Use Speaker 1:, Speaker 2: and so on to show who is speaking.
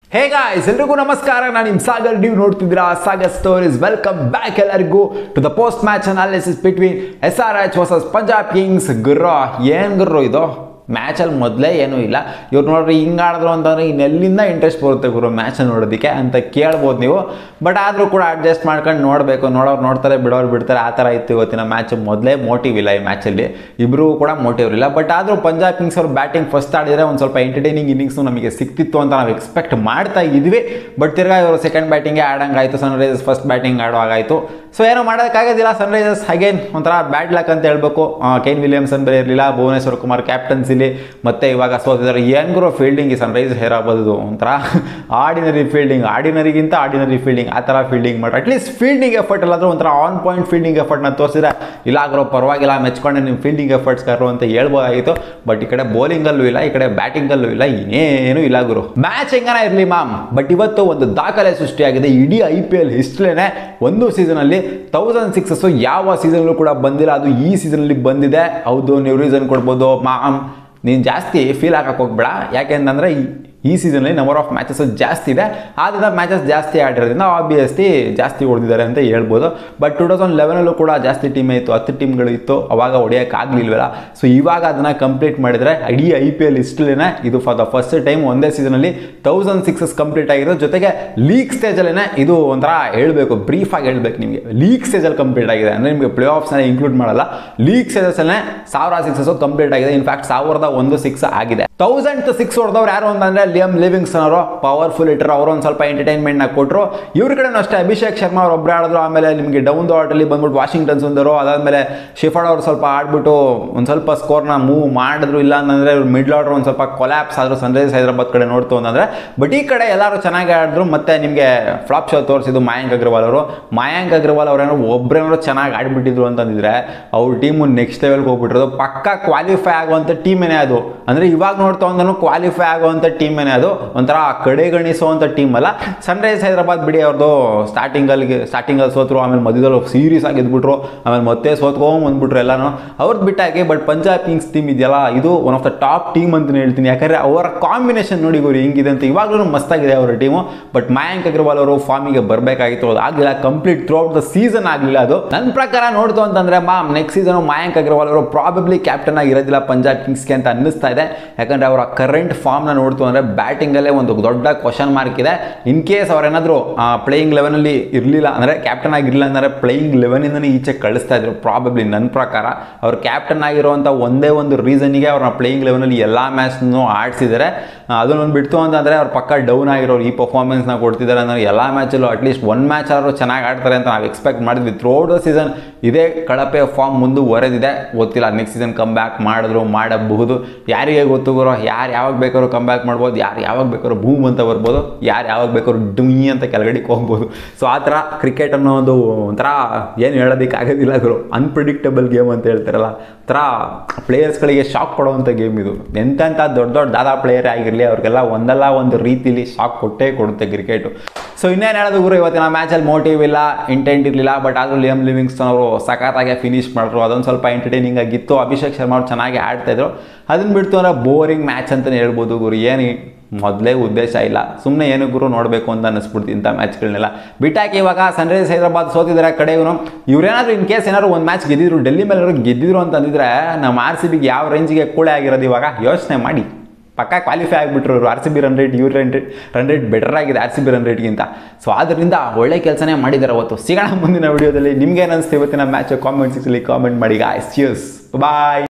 Speaker 1: hey guys ಎಲ್ರಿಗೂ ನಮಸ್ಕಾರ ನಾನು ನಿಮ್ಮ ಸಾಗರ್ ನೀವು ನೋಡ್ತಿದ್ದೀರಾ ಸಾಗರ್ ಸ್ಟೋರೀಸ್ ವೆಲ್ಕಮ್ ಬ್ಯಾಕ್ ಎಲ್ಲರಿಗೂ to the post match analysis between S R H versus Punjab Kings ಗುರ್ರೋ ಏನು ಗುರ್ರೋ ಇದು ಮ್ಯಾಚಲ್ಲಿ ಮೊದಲೇ ಏನೂ ಇಲ್ಲ ಇವ್ರು ನೋಡ್ರಿ ಹಿಂಗೆ ಆಡಿದ್ರು ಅಂತಂದ್ರೆ ಇನ್ನೆಲ್ಲಿಂದ ಇಂಟ್ರೆಸ್ಟ್ ಬರುತ್ತೆ ಗುರು ಮ್ಯಾಚ್ ನೋಡೋದಕ್ಕೆ ಅಂತ ಕೇಳ್ಬೋದು ನೀವು ಬಟ್ ಆದರೂ ಕೂಡ ಅಡ್ಜಸ್ಟ್ ಮಾಡ್ಕೊಂಡು ನೋಡಬೇಕು ನೋಡೋರು ನೋಡ್ತಾರೆ ಬಿಡೋರು ಬಿಡ್ತಾರೆ ಆ ಥರ ಇತ್ತು ಇವತ್ತಿನ ಮ್ಯಾಚ್ ಮೊದಲೇ ಮೋಟಿವ್ ಇಲ್ಲ ಈ ಮ್ಯಾಚಲ್ಲಿ ಇಬ್ಬರೂ ಕೂಡ ಮೋಟಿವ್ ಇಲ್ಲ ಬಟ್ ಆದರೂ ಪಂಜಾಬ್ ಕಿಂಗ್ಸ್ ಅವರು ಬ್ಯಾಟಿಂಗ್ ಫಸ್ಟ್ ಆಡಿದರೆ ಒಂದು ಸ್ವಲ್ಪ ಎಂಟರ್ಟೈನಿಂಗ್ ಇನ್ನಿಂಗ್ಸು ನಮಗೆ ಸಿಕ್ತಿತ್ತು ಅಂತ ನಾವು ಎಕ್ಸ್ಪೆಕ್ಟ್ ಮಾಡ್ತಾ ಇದ್ವಿ ಬಟ್ ತಿರ್ಗಾ ಇವರು ಸೆಕೆಂಡ್ ಬ್ಯಾಟಿಂಗೇ ಆಡಂಗಾಯಿತು ಸನ್ರೈಸರ್ಸ್ ಫಸ್ಟ್ ಬ್ಯಾಟಿಂಗ್ ಆಡೋ ಹಾಗಾಯಿತು ಸೊ ಏನೋ ಮಾಡೋಕ್ಕಾಗೋದಿಲ್ಲ ಸನ್ರೈಸರ್ಸ್ ಅಗೇನ್ ಒಂಥರ ಬ್ಯಾಡ್ ಲಕ್ ಅಂತ ಹೇಳ್ಬೇಕು ಆ, ಕೇನ್ ವಿಲಿಯಮ್ಸನ್ ಬೇರೆ ಇರಲಿಲ್ಲ ಭುವನೇಶ್ವರ್ ಕುಮಾರ್ ಕ್ಯಾಪ್ಟನ್ಸಿಲಿ ಮತ್ತೆ ಇವಾಗ ಸೋತಿದ್ದಾರೆ ಹೆಂಗ್ರು ಫೀಲ್ಡಿಂಗ್ ಈ ಸನ್ರೈಸ್ ಹೇರಾಬೋದು ಒಂಥರ ಆರ್ಡಿನರಿ ಫೀಲ್ಡಿಂಗ್ ಆರ್ಡಿನರಿಗಿಂತ ಆರ್ಡಿನರಿ ಫೀಲ್ಡಿಂಗ್ ಆ ಥರ ಫೀಲ್ಡಿಂಗ್ ಮಾಡಿ ಅಟ್ಲೀಸ್ಟ್ ಫೀಲ್ಡಿಂಗ್ ಎಫರ್ಟ್ ಅಲ್ಲಾದರೂ ಒಂಥರ ಆನ್ ಪಾಯಿಂಟ್ ಫೀಲ್ಡಿಂಗ್ ಎಫರ್ಟ್ನ ತೋರಿಸಿದ್ರೆ ಇಲ್ಲಾಗ್ರೋ ಪರವಾಗಿಲ್ಲ ಮೆಚ್ಕೊಂಡೆ ನಿಮ್ಮ ಫೀಲ್ಡಿಂಗ್ ಎಫರ್ಟ್ಸ್ ಕರು ಅಂತ ಹೇಳ್ಬೋದಾಗಿತ್ತು ಬಟ್ ಈ ಕಡೆ ಬೌಲಿಂಗಲ್ಲೂ ಇಲ್ಲ ಈ ಕಡೆ ಬ್ಯಾಟಿಂಗಲ್ಲೂ ಇಲ್ಲ ಇನ್ನೇನು ಇಲ್ಲ ಗುರು ಮ್ಯಾಚ್ ಹೆಂಗನ ಇರಲಿ ಮ್ಯಾಮ್ ಬಟ್ ಇವತ್ತು ಒಂದು ದಾಖಲೆ ಸೃಷ್ಟಿಯಾಗಿದೆ ಇಡೀ ಐ ಪಿ ಎಲ್ ಹಿಸ್ಟ್ರಿನೇ ಒಂದು ಸೀಸನಲ್ಲಿ ತೌಸಂಡ್ ಸಿಕ್ಸಸ್ಸು ಯಾವ ಸೀಸನ್ಲೂ ಕೂಡ ಬಂದಿಲ್ಲ ಅದು ಈ ಸೀಸನಲ್ಲಿ ಬಂದಿದೆ ಹೌದು ನೀವು ರೀಸನ್ ಕೊಡ್ಬೋದು ಮಾಮ್ ನೀನು ಜಾಸ್ತಿ ಫೀಲ್ ಆಗಕ್ಕೆ ಹೋಗ್ಬೇಡ ಯಾಕೆಂತಂದರೆ ಈ ಈ ಸೀಸನಲ್ಲಿ ನಂಬರ್ ಆಫ್ ಮ್ಯಾಚಸ್ ಜಾಸ್ತಿ ಇದೆ ಆದ್ದರಿಂದ ಮ್ಯಾಚಸ್ ಜಾಸ್ತಿ ಆಡಿರೋದ್ರಿಂದ ಆಬ್ವಿಯಸ್ಲಿ ಜಾಸ್ತಿ ಹೊಡೆದಿದ್ದಾರೆ ಅಂತ ಹೇಳ್ಬೋದು ಬಟ್ ಟೂ ತೌಸಂಡ್ ಲೆವೆನಲ್ಲೂ ಕೂಡ ಜಾಸ್ತಿ ಟೀಮೇ ಇತ್ತು ಹತ್ತು ಟೀಮ್ಗಳು ಇತ್ತು ಅವಾಗ ಹೊಡೆಯೋಕ್ಕಾಗಲಿಲ್ವಲ್ಲ ಸೊ ಇವಾಗ ಅದನ್ನು ಕಂಪ್ಲೀಟ್ ಮಾಡಿದರೆ ಇಡೀ ಐ ಪಿ ಎಲ್ ಹಿಸ್ಟ್ರಿಲೇನೆ ಇದು ಫಾರ್ ದ ಫಸ್ಟ್ ಟೈಮ್ ಒಂದೇ ಸೀಸನಲ್ಲಿ ತೌಸಂಡ್ ಸಿಕ್ಸಸ್ ಕಂಪ್ಲೀಟ್ ಆಗಿರೋದು ಜೊತೆಗೆ ಲೀಗ್ ಸ್ಟೇಜಲ್ಲೇ ಇದು ಒಂಥರ ಹೇಳಬೇಕು ಬ್ರೀಫಾಗಿ ಹೇಳ್ಬೇಕು ನಿಮಗೆ ಲೀಗ್ ಸ್ಟೇಜಲ್ಲಿ ಕಂಪ್ಲೀಟ್ ಆಗಿದೆ ಅಂದರೆ ನಿಮಗೆ ಪ್ಲೇ ಆಫ್ಸ್ನ ಇನ್ಕ್ಲೂಡ್ ಮಾಡಲ್ಲ ಲೀಗ್ ಸ್ಟೇಜಸ್ಸಲ್ಲೇ ಸಾವಿರ ಸಿಕ್ಸಸ್ ಕಂಪ್ಲೀಟ್ ಆಗಿದೆ ಇನ್ಫ್ಯಾಕ್ಟ್ ಸಾವಿರದ ಒಂದು ಸಿಕ್ಸ್ ಆಗಿದೆ ತೌಸಂಡ್ ಸಿಕ್ಸ್ ಹೊಡೆದವ್ರು ಯಾರು ಅಂತಂದ್ರೆ ಲಿಯಮ್ ಲಿವಿಂಗ್ಸನ್ ಅವರು ಪವರ್ಫುಲ್ ಇಟ್ಟರು ಅವರು ಒಂದು ಸ್ವಲ್ಪ ಎಂಟರ್ಟೈನ್ಮೆಂಟ್ನ ಕೊಟ್ಟರು ಇವ್ರ ಕಡೆನೂ ಅಷ್ಟೇ ಅಭಿಷೇಕ್ ಶರ್ಮಾ ಅವ್ರು ಒಬ್ಬರೇ ಆಡಿದ್ರು ಆಮೇಲೆ ನಿಮಗೆ ಡೌನ್ ದ ಆರ್ಡರ್ಲಿ ಬಂದ್ಬಿಟ್ಟು ವಾಷಿಂಗ್ಟನ್ ಸುಂದರು ಅದಾದಮೇಲೆ ಶಿಫಾಡ್ ಅವರು ಸ್ವಲ್ಪ ಆಡ್ಬಿಟ್ಟು ಒಂದು ಸ್ವಲ್ಪ ಸ್ಕೋರ್ನ ಮೂವ್ ಮಾಡಿದ್ರು ಇಲ್ಲ ಅಂತಂದ್ರೆ ಇವ್ರು ಮಿಡ್ಲ್ ಆರ್ಡರ್ ಒಂದು ಸ್ವಲ್ಪ ಕೊಲ್ಯಾಪ್ಸ್ ಆದ್ರು ಸನ್ರೈಸ್ ಹೈದರಾಬಾದ್ ಕಡೆ ನೋಡ್ತು ಅಂತಂದ್ರೆ ಬಟ್ ಈ ಕಡೆ ಎಲ್ಲರೂ ಚೆನ್ನಾಗಿ ಆಡಿದ್ರು ಮತ್ತೆ ನಿಮಗೆ ಫ್ಲಾಪ್ ಶೋ ತೋರಿಸಿದ್ದು ಮಾಯಾಂಕ್ ಅಗ್ರವಾಲ್ ಅವರು ಮಾಯಾಂಕ್ ಅಗ್ರವಾಲ್ ಅವರೇನೋ ಒಬ್ಬರೇನಾದ್ರು ಚೆನ್ನಾಗಿ ಆಡ್ಬಿಟ್ಟಿದ್ರು ಅಂತಂದಿದ್ರೆ ಅವ್ರ ಟೀಮು ನೆಕ್ಸ್ಟ್ ಲೆವೆಲ್ಗೆ ಹೋಗ್ಬಿಟ್ಟಿರೋದು ಪಕ್ಕ ಕ್ವಾಲಿಫೈ ಆಗುವಂಥ ಟೀಮೇನೆ ಅದು ಅಂದರೆ ಇವಾಗ ನೋಡ್ತಾ ಅಂದ್ರೂ ಕ್ವಾಲಿಫೈ ಆಗುವಂಥ ಟೀಮೇನೆ ಅದು ಒಂಥರ ಕಡೆಗಣಿಸುವಂಥ ಟೀಮ್ ಅಲ್ಲ ಸನ್ರೈಸ್ ಹೈದರಾಬಾದ್ ಬಿಡಿ ಅವ್ರದ್ದು ಸ್ಟಾರ್ಟಿಂಗಲ್ಲಿ ಸ್ಟಾರ್ಟಿಂಗಲ್ಲಿ ಸೋತರು ಆಮೇಲೆ ಮಧ್ಯದಲ್ಲಿ ಸೀರೀಸ್ ಆಗಿ ಇದ್ಬಿಟ್ರು ಆಮೇಲೆ ಮತ್ತೆ ಸೋತ್ಕೊಂಡ್ ಬಂದ್ಬಿಟ್ರು ಎಲ್ಲಾನು ಅವ್ರದ್ದು ಬಿಟ್ಟಾಗಿ ಬಟ್ ಪಂಜಾಬ್ ಕಿಂಗ್ಸ್ ಟೀಮ್ ಇದೆಯಲ್ಲ ಇದು one of the top team ಅಂತ ಹೇಳ್ತೀನಿ ಯಾಕಂದರೆ ಅವರ ಕಾಂಬಿನೇಷನ್ ನೋಡಿ ಗುರು ಹಿಂಗಿದೆ ಅಂತ ಇವಾಗಲೂ ಮಸ್ತಾಗಿದೆ ಅವರ ಟೀಮು ಬಟ್ ಮಯಾಂಕ್ ಅಗ್ರವಾಲ್ ಅವರು ಫಾರ್ಮಿಗೆ ಬರಬೇಕಾಗಿತ್ತು ಅದು ಆಗಲಿಲ್ಲ complete throughout the season ಆಗಲಿಲ್ಲ ಅದು ನನ್ನ ಪ್ರಕಾರ ನೋಡ್ತು ಅಂತಂದ್ರೆ ಮಾಮ್ ನೆಕ್ಸ್ಟ್ ಸೀಸನ್ ಮಯಾಂಕ್ ಅಗ್ರವಾಲ್ ಅವರು ಪ್ರಾಬಬ್ಲಿ ಕ್ಯಾಪ್ಟನ್ ಆಗಿರೋದಿಲ್ಲ ಪಂಜಾಬ್ ಕಿಂಗ್ಸ್ಗೆ ಅಂತ ಅನ್ನಿಸ್ತಾ ಇದೆ ಯಾಕಂದ್ರೆ ಅವರ ಕರೆಂಟ್ ಫಾರ್ಮ್ನ ನೋಡ್ತು ಅಂದರೆ ಬ್ಯಾಟಿಂಗಲ್ಲೇ ಒಂದು ದೊಡ್ಡ ಕ್ವಶನ್ ಮಾರ್ಕ್ ಇದೆ ಇನ್ ಕೇಸ್ ಅವ್ರೇನಾದರೂ ಪ್ಲೇಯಿಂಗ್ ಲೆವೆನಲ್ಲಿ ಇರಲಿಲ್ಲ ಅಂದರೆ ಕ್ಯಾಪ್ಟನ್ ಆಗಿರಲಿಲ್ಲ ಅಂದರೆ ಪ್ಲೇಯಿಂಗ್ ಲೆವೆನಿಂದನೇ ಈಚೆ ಕಳಿಸ್ತಾ ಇದ್ರು ಪ್ರಾಬಬ್ಲಿ ನನ್ನ ಪ್ರಕಾರ ಅವ್ರು ಕ್ಯಾಪ್ಟನ್ ಆಗಿರುವಂಥ ಒಂದೇ ಒಂದು ರೀಸನ್ಗೆ ಅವ್ರನ್ನ ಪ್ಲೇಯಿಂಗ್ ಲೆವೆನಲ್ಲಿ ಎಲ್ಲ ಮ್ಯಾಚ್ನೂ ಆಡಿಸಿದ್ದಾರೆ ಅದನ್ನೊಂದು ಬಿಡ್ತು ಅಂತಂದರೆ ಅವ್ರ ಪಕ್ಕ ಡೌನ್ ಆಗಿರೋರು ಈ ಪರ್ಫಾರ್ಮೆನ್ಸ್ನ ಕೊಡ್ತಿದ್ದಾರೆ ಅಂದರೆ ಎಲ್ಲ ಮ್ಯಾಚಲ್ಲೂ ಅಟ್ಲೀಸ್ಟ್ ಒನ್ ಮ್ಯಾಚ್ ಆದರೂ ಚೆನ್ನಾಗಿ ಆಡ್ತಾರೆ ಅಂತ ನಾವು ಎಕ್ಸ್ಪೆಕ್ಟ್ ಮಾಡಿದ್ವಿ ಥ್ರೋಡ್ ದ ಸೀಸನ್ ಇದೇ ಕಳಪೆ ಫಾರ್ಮ್ ಮುಂದುವರೆದಿದೆ ಗೊತ್ತಿಲ್ಲ ನೆಕ್ಸ್ಟ್ ಸೀಸನ್ ಕಮ್ ಬ್ಯಾಕ್ ಮಾಡಿದ್ರು ಮಾಡಬಹುದು ಯಾರಿಗೆ ಗೊತ್ತು ಗುರು ಯಾರು ಯಾವಾಗ ಬೇಕಾದ್ರೂ ಕಮ್ ಬ್ಯಾಕ್ ಮಾಡ್ಬೋದು ಯಾರು ಯಾವಾಗ ಬೇಕಾದ್ರೂ ಬೂಮ್ ಅಂತ ಬರ್ಬೋದು ಯಾರು ಯಾವಾಗ ಬೇಕಾದ್ರೂ ಡುಮಿ ಅಂತ ಕೆಳಗಡೆಗೆ ಹೋಗ್ಬೋದು ಸೊ ಆ ಥರ ಕ್ರಿಕೆಟ್ ಅನ್ನೋ ಒಂದು ಒಂಥರ ಏನು ಹೇಳೋದಕ್ಕೆ ಆಗೋದಿಲ್ಲ ಗುರು ಅನ್ಪ್ರಿಡಿಕ್ಟಬಲ್ ಗೇಮ್ ಅಂತ ಹೇಳ್ತಾರಲ್ಲ ಒಂಥರ ಪ್ಲೇಯರ್ಸ್ಗಳಿಗೆ ಶಾಕ್ ಕೊಡುವಂಥ ಗೇಮ್ ಇದು ಎಂತೆಂಥ ದೊಡ್ಡ ದೊಡ್ಡ ದಾದಾ ಪ್ಲೇಯರ್ ಆಗಿರಲಿ ಅವ್ರಿಗೆಲ್ಲ ಒಂದಲ್ಲ ಒಂದು ರೀತಿಲಿ ಶಾಕ್ ಕೊಟ್ಟೇ ಕೊಡುತ್ತೆ ಕ್ರಿಕೆಟು ಸೊ ಇನ್ನೇನು ಹೇಳೋದು ಗುರು ಇವತ್ತಿನ ಮ್ಯಾಚಲ್ಲಿ ಮೋಟಿವ್ ಇಲ್ಲ ಇಂಟೆಂಟ್ ಇರಲಿಲ್ಲ ಬಟ್ ಆದರೂ ಲಿಯಮ್ ಲಿವಿಂಗ್ಸ್ಟನ್ ಅವರು ಸಖತ್ತಾಗಿ ಫಿನಿಶ್ ಮಾಡಿದ್ರು ಅದೊಂದು ಸ್ವಲ್ಪ ಎಂಟರ್ಟೈನಿಂಗ್ ಆಗಿತ್ತು ಅಭಿಷೇಕ್ ಶರ್ಮಾ ಅವ್ರು ಚೆನ್ನಾಗಿ ಆಡ್ತಾಯಿದ್ರು ಅದನ್ನು ಬಿಡ್ತು ಅಂದರೆ ಬೋರಿಂಗ್ ಮ್ಯಾಚ್ ಅಂತಲೇ ಹೇಳ್ಬೋದು ಗುರು ಏನು ಮೊದಲೇ ಉದ್ದೇಶ ಇಲ್ಲ ಸುಮ್ಮನೆ ಏನು ಗುರು ನೋಡಬೇಕು ಅಂತ ಅನ್ನಿಸ್ಬಿಡ್ತು ಇಂಥ ಮ್ಯಾಚ್ಗಳನ್ನೆಲ್ಲ ಬಿಟ್ಟಾಕಿ ಇವಾಗ ಸನ್ರೈಸ್ ಹೈದರಾಬಾದ್ ಸೋತಿದ್ದಾರೆ ಕಡೆ ಇವನು ಇವ್ರೇನಾದ್ರು ಇನ್ ಕೇಸ್ ಏನಾದ್ರು ಒಂದು ಮ್ಯಾಚ್ ಗೆದ್ದಿದ್ರು ಡೆಲ್ಲಿ ಮೇಲೆ ಏನಾದ್ರು ಗೆದ್ದಿದ್ರು ಅಂತಂದಿದ್ರೆ ನಮ್ಮ ಆರ್ ಸಿ ಬಿಗೆ ಯಾವ ರೇಂಜಿಗೆ ಕೂಳೆ ಆಗಿರೋದು ಇವಾಗ ಯೋಚನೆ ಮಾಡಿ ಪಕ್ಕ ಕ್ವಾಲಿಫೈ ಆಗಿಬಿಟ್ರು ಇವರು R C B run rate ಇವ್ರ run rate run rate better ಆಗಿದೆ ಆರ್ ಸಿ ಬಿ ರನ್ ರೇಟ್ಗಿಂತ ಸೊ ಆದ್ದರಿಂದ ಒಳ್ಳೆ ಕೆಲಸನೇ ಮಾಡಿದ್ದಾರೆ ಅವತ್ತು ಸಿಗೋಣ ಮುಂದಿನ ವಿಡಿಯೋದಲ್ಲಿ ನಿಮ್ಗೆ ಏನು ಅನಿಸ್ತು ಇವತ್ತಿನ ಮ್ಯಾಚ್ ಕಾಮೆಂಟ್ ಸಿಕ್ಸಲ್ಲಿ ಕಾಮೆಂಟ್ ಮಾಡಿ ಗಾಯ್ಸ್ ಚಿಯರ್ಸ್ ಬಾಯ್